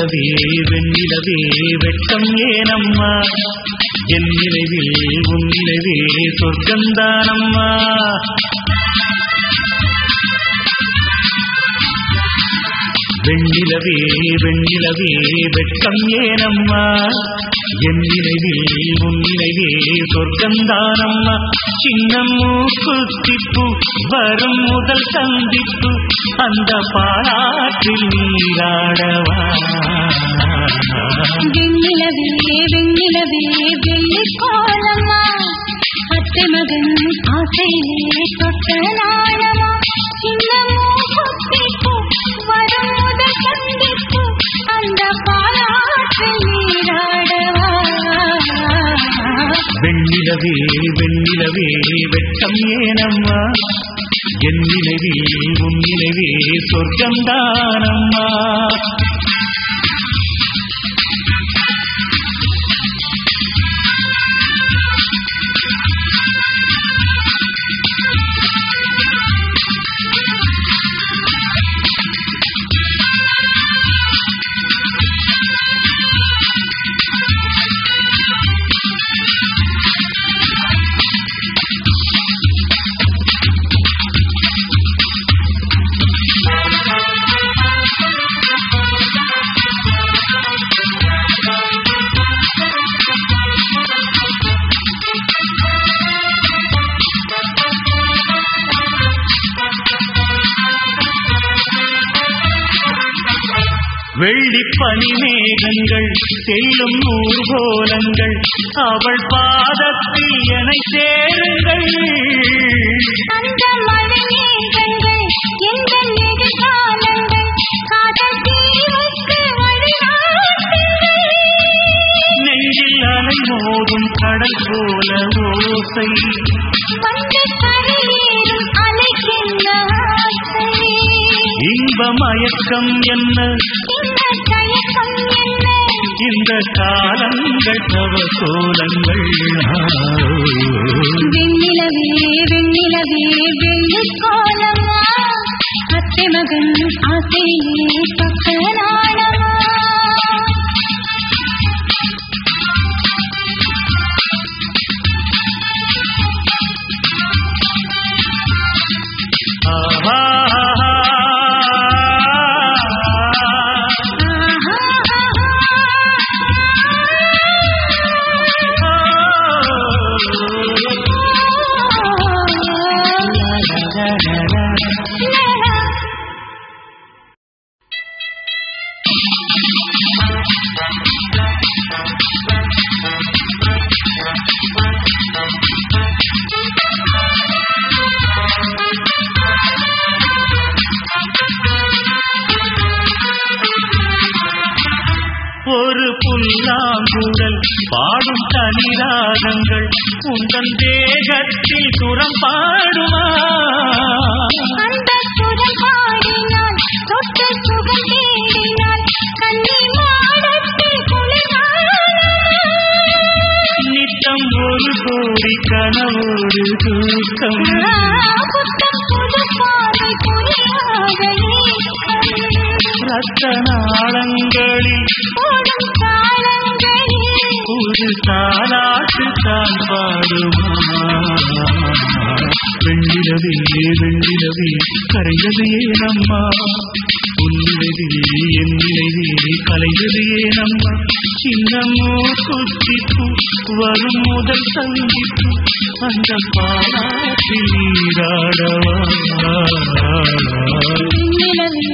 வெண்ணிலவே வெண்ணிலவே வெட்கம் ஏனம்மா என் நினைவில் உன் நினைவே சொர்க்கந்தானம்மா வெண்ணிலவே வெண்ணிலவே வெட்கம் ஏனம்மா என் நினைவில் உன் நினைவே சொர்க்கந்தானம்மா சின்ன மூக்குத்திப்பு வரும் முதல் சந்திப்பு அந்த பாராற்றில் நீராடவா வெண்ணிலவே வெண்ணிலவே வெள்ளிக் கோலமா அத்தை மகன் ஆசையிலே தொட்ட நாளமா சின்னமோ கொத்திப்பு வரும் முதல் சந்திப்பு அந்த பாராற்றில் நீராடவா வெண்ணிலவே வெண்ணிலவே வெட்கம் ஏனம்மா என் நினைவில் உன் நினைவே சொர்க்கந்தானம்மா வெள்ளி பனிமேகங்கள் செல்லும் ஊர்கோலங்கள் அவள் பாதத்தில் எனை சேருங்கள் அந்த மழை மேகங்கள் எங்கள் எதிர்காலங்கள் காதல் தீவுக்கு வழிகாட்டுங்கள் நெஞ்சில் அலை மோதும் கடல் போல ஓசை வந்து கரையேறும் அலைக்கின்ற ஆசை இன்ப மயக்கம் என்ன இந்த தயக்கம் என்ன இந்த காலங்கள் தவ கோலங்கள் வெண்ணிலவே வெண்ணிலவே வெள்ளிக் கோலமா அத்தை மகன் ஆசையிலே பக்க நாளமா ஒரு புல்லாங்குழல் பாடும் தனிராகங்கள் உந்தன் தேகத்தில் சுரம் பாடுமா அந்த சுரம் பாடினாள் தொட்டு சுகம் தேடினாள் கண்ணி மாடத்தில் குளிரானாள் நித்தம் ஒரு கோடி கனவோடு தூக்கம் புத்தம் புது பாதை புரியாத ஏக்கம். ரத்த நாளங்களில் ஓடும் காலங்களில் ஒரு தாலாட்டு தான் பாடுமா வெண்ணிலவே வெண்ணிலவே கரைந்தது ஏனம்மா உன்னிலவே என் நினைவே கலைந்தது ஏனம்மா சின்னமோ குத்திப்பு வரும் முதல் சந்திப்பு அந்த பாராட்டில் நீராடவா வெண்ணிலவே